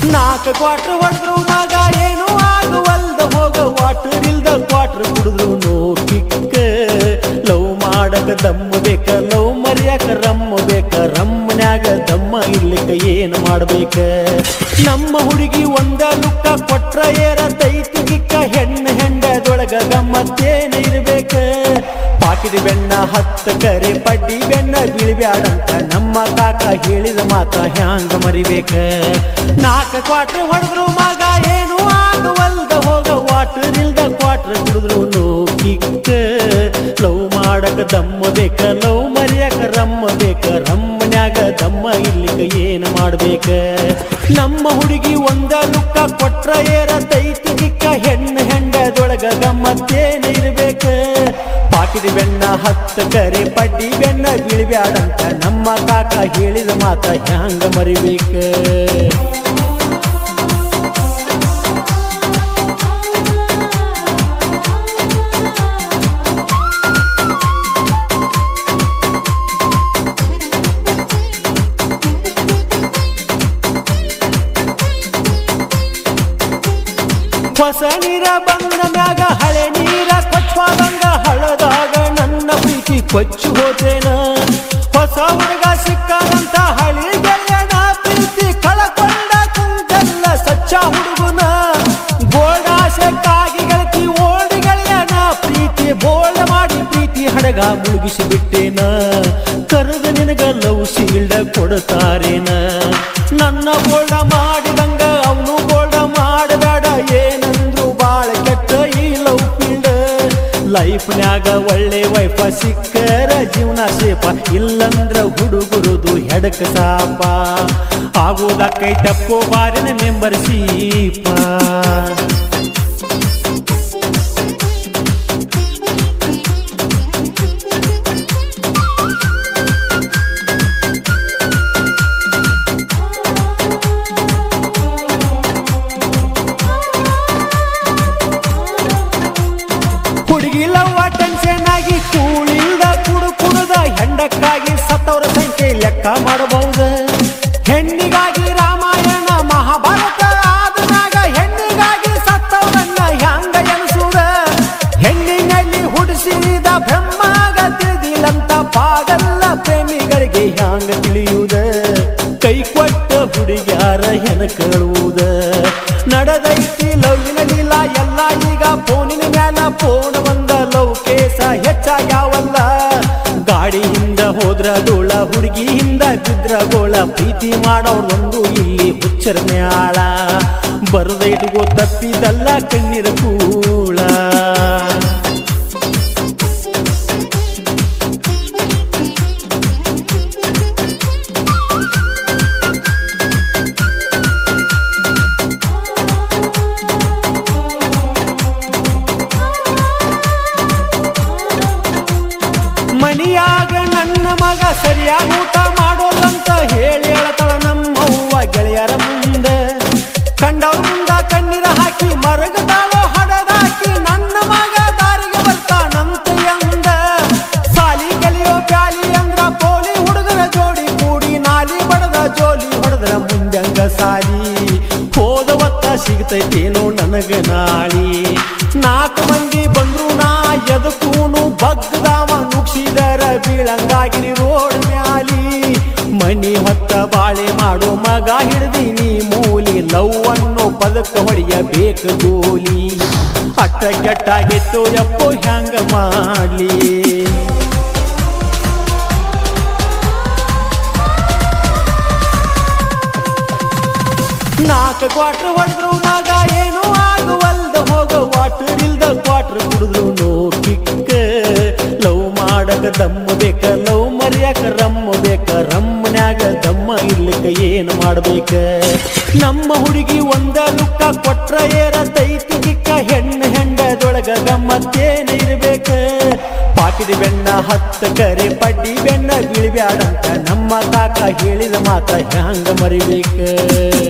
ನಾಲ್ಕು ಕ್ವಾಟ್ರ್ ಹೊಡೆದ್ರು ಮಗ ಏನು ಆಗುವಲ್ದ ಹೋಗ ವಾಟರ್ ಇಲ್ದ ಕ್ವಾಟ್ರ್ ಕುಡಿದ್ರು ನೋ ಕಿಕ್ಕ ಲವ್ ಮಾಡಕ ದಮ್ಮು ಬೇಕ ಲವ್ ಮರ್ಯಾಕ ರಮ್ಮ ಬೇಕ ರಮ್ಮನ್ಯಾಗ ದಮ್ಮ ಇರ್ಲಿಕ್ಕ ಏನು ಮಾಡ್ಬೇಕ ನಮ್ಮ ಹುಡುಗಿ ಒಂದ ಲುಕ್ಕ ಕೊಟ್ರ ಏರ ತೈತಿ ಗಿಕ್ಕ ಹೆಣ್ಣು ಹೆಂಡದೊಳಗ ಗಮ್ಮತ್ತೇನ ಇರ್ಬೇಕ ಪಾಕಿದ ಬೆಣ್ಣ ಹತ್ತ ಕರೆ ಪಡ್ಡಿ ಬೆಣ್ಣ ಬೀಳ್ಬ್ಯಾಡಂತ ನಮ್ಮ ಕಾಕ ಹೇಳಿದ ಮಾತ ಹ್ಯಾಂಗ ಮರಿಬೇಕ ನಾಲ್ಕ ಕ್ವಾಟ್ರ್ ಹೊಡೆದ್ರು ಮಗ ಏನು ಆಗುವಲ್ದ ಹೋಗ ವಾಟರ್ ಇಲ್ದ ಕ್ವಾಟ್ರ್ ಕುಡಿದ್ರು ನೋ ಕಿಕ್ಕ ಲವ್ ಮಾಡಕ ದಮ್ಮ ಬೇಕ ಲವ್ ಮರ್ಯಾಕ ರಮ್ಮ ಬೇಕ ರಮ್ಮನ್ಯಾಗ ದಮ್ಮ ಇರ್ಲಿಕ್ಕ ಏನು ಮಾಡ್ಬೇಕ ನಮ್ಮ ಹುಡುಗಿ ಒಂದ ಲುಕ್ಕ ಕೊಟ್ರ ಏರ ತೈತಿ ಗಿಕ್ಕ ಹೆಣ್ಣು ಹೆಂಡದೊಳಗ ಗಮ್ಮತ್ತೇನ ಇರ್ಬೇಕ ಪಾಕಿದ ಬೆಣ್ಣ ಹತ್ತ ಕರೆ ಪಡ್ಡಿ ಬೆಣ್ಣ ಬೀಳ್ಬ್ಯಾಡಂತ ನಮ್ಮ ಕಾಕ ಹೇಳಿದ ಮಾತ ಹ್ಯಾಂಗ ಮರಿಬೇಕ ಹೊಸ ನೀರ ಬಂದ ಮ್ಯಾಗ ಹಳೆ ನೀರ ಕೊಚ್ಚುವಾದಂಗ ಹಳದಾಗ ನನ್ನ ಪ್ರೀತಿ ಕೊಚ್ಚು ಹೋತೇನ ಹೊಸ ಹುಡುಗ ಸಿಕ್ಕದಂತ ಹಳಿ ಗೆಳೆಯನ ಪ್ರೀತಿ ಕಳಕೊಂಡ ಕುಂತಲ್ಲ ಸಚ್ಚ ಹುಡುಗನ ಗೋಡಾಸೆಕ್ಕಾಗಿ ಗೆಳತಿ ಓಡಿ ಗೆಳೆಯನ ಪ್ರೀತಿ ಬೋಳ ಮಾಡಿ ಪ್ರೀತಿ ಹಡಗ ಮುಳುಗಿಸಿ ಬಿಟ್ಟೇನ ಕರೆದ ನಿನಗ ಲವ್ ಸೀಲ್ಡ ಕೊಡ್ತಾರೇನ ನನ್ನ ಬೋಲ್ಡ ಮಾಡಿದಂಗ ಅವನು ಬೋಲ್ಡ ಮಾಡಬೇಡ ಏನಂದ್ರು ಬಾಳ ಕೆಟ್ಟ ಈ ಲವ್ ಫೀಲ್ಡ್ ಲೈಫ್ನ್ಯಾಗ ಒಳ್ಳೆ ವೈಫ ಸಿಕ್ಕರ ಜೀವನ ಸೇಪ ಇಲ್ಲಂದ್ರ ಹುಡುಗುರುದು ಹೆಡಕ ಸಾಪ ಆಗೋದಕ್ಕೈತಪ್ಪೋ ಬಾರಿನ ಮೆಂಬರ್ಶೀಪ ಹುಡುಗಿ ಲವ್ವ ಟೆನ್ಷನ್ ಆಗಿ ಕೂಳಿಲ್ದ ಕುಡು ಕುಡುದ ಹೆಂಡಕ್ಕಾಗಿ ಸತ್ತವರ ಸಂಖ್ಯೆ ಲೆಕ್ಕ ಮಾಡಬಹುದು ಹೆಣ್ಣಿಗಾಗಿ ರಾಮಾಯಣ ಮಹಾಭಾರತ ಆದನಾಗ ಹೆಣ್ಣಿಗಾಗಿ ಸತ್ತವರನ್ನ ಹ್ಯಾಂಗ ಎನಿಸುದ ಹೆಣ್ಣಿನಲ್ಲಿ ಹುಡಿಸಿದ ಬ್ರಹ್ಮಾಗ ತಿಳಿದಿಲ್ಲಂತ ಪಾಗಲ್ಲ ಪ್ರೇಮಿಗಳಿಗೆ ಹ್ಯಾಂಗ ತಿಳಿಯುವುದ ಕೈ ಕೊಟ್ಟ ಹುಡುಗ್ಯಾರ ಹೆನಕಳುವುದ ನಡೆದೈತಿ ಲವ್ವಿನ ಲೀಲ ಎಲ್ಲ ಈಗ ಫೋನಿನ ಮ್ಯಾಲ ಫೋನ್ ಬಂದ ಲವ್ ಕೇಸ ಹೆಚ್ಚಾಗ್ಯಾವಲ್ಲ ಗಾಡಿಯಿಂದ ಹೋದ್ರ ಡೋಳ ಹುಡುಗಿಯಿಂದ ಬಿದ್ರ ಗೋಳ ಪ್ರೀತಿ ಮಾಡೋರ್ದೊಂದು ಇಲ್ಲಿ ಹುಚ್ಚರ ಮ್ಯಾಳ ಬರದೈಟ್ಗೋ ತಪ್ಪಿದಲ್ಲ ಕಣ್ಣೀರ ಕೂಳ ಮನಿಯಾಗ ನನ್ನ ಮಗ ಸರಿಯಾಗಿ ಊಟ ಮಾಡೋಲ್ಲಂತ ಹೇಳಿ ಹೇಳ್ತಾಳ ನಮ್ಮವ್ವ ಗೆಳೆಯರ ಮುಂದೆ ಕಂಡವ್ರ ಮುಂದ ಕಣ್ಣೀರ ಹಾಕಿ ಮರಗದಾಳೋ ಹಡದಾಕಿ ನನ್ನ ಮಗ ದಾರಿಗೆ ಬರ್ತಾನಂತ ಎಂದ ಸಾಲಿ ಕಲಿಯೋ ಪ್ಯಾಲಿ ಅಂದ್ರ ಪೋಲಿ ಹುಡುಗರ ಜೋಡಿ ಕೂಡಿ ನಾಲಿ ಬಡದ ಜೋಲಿ ಹೊಡೆದ್ರ ಮುಂದಂಗ ಸಾಲಿ ಹೋದ ಒತ್ತ ಸಿಗ್ತೈತೇನೋ ನನಗ ನಾಳಿ ನಾಲ್ಕು ಮಂದಿ ಬಂದ್ರು ನಾ ಎದಕ್ಕೂನು ಬಗ್ಗದಾವ ನುಗ್ಸಿದರ ಬೀಳಂಗಾಗಿರಿ ರೋಡ್ ಮ್ಯಾಲಿ ಮನಿ ಹೊತ್ತ ಬಾಳೆ ಮಾಡೋ ಮಗ ಹಿಡ್ದೀನಿ ಮೂಲಿ ಲವ್ ಅನ್ನೋ ಪದಕ ಹೊಡೆಯಬೇಕು ಗೋಲಿ ಅಟ್ಟ ಕೆಟ್ಟಾಗಿತ್ತು ಎಪ್ಪೋ ಹ್ಯಾಂಗ ಮಾಡ್ಲಿ ನಾಲ್ಕು ಕ್ವಾಟ್ರ್ ಹೊಡೆದ್ರು ಮಗ ಏನು ಆಗುವಲ್ದ ಹೋಗ ವಾಟರ್ ಇಲ್ದ ಕ್ವಾಟ್ರ್ ಕುಡಿದ್ರು ನೋ ಕಿಕ್ಕ ಲವ್ ಮಾಡಕ ದಮ್ಮ ಬೇಕ ಲವ್ ಮರ್ಯಾಕ ರಮ್ಮ ಬೇಕ ರಮ್ಮನ್ಯಾಗ ದಮ್ಮ ಇರ್ಲಿಕ್ಕ ಏನು ಮಾಡ್ಬೇಕ ನಮ್ಮ ಹುಡುಗಿ ಒಂದ ಲುಕ್ಕ ಕೊಟ್ರ ಏರ ತೈತಿ ಗಿಕ್ಕ ಹೆಣ್ಣು ಹೆಂಡದೊಳಗ ಗಮ್ಮತ್ತೇನ ಇರ್ಬೇಕ ಪಾಕಿದ ಬೆಣ್ಣ ಹತ್ತ ಕರೆ ಪಡ್ಡಿ ಬೆಣ್ಣ ಬೀಳ್ಬ್ಯಾಡಂತ ನಮ್ಮ ಕಾಕ ಹೇಳಿದ ಮಾತ ಹ್ಯಾಂಗ ಮರಿಬೇಕ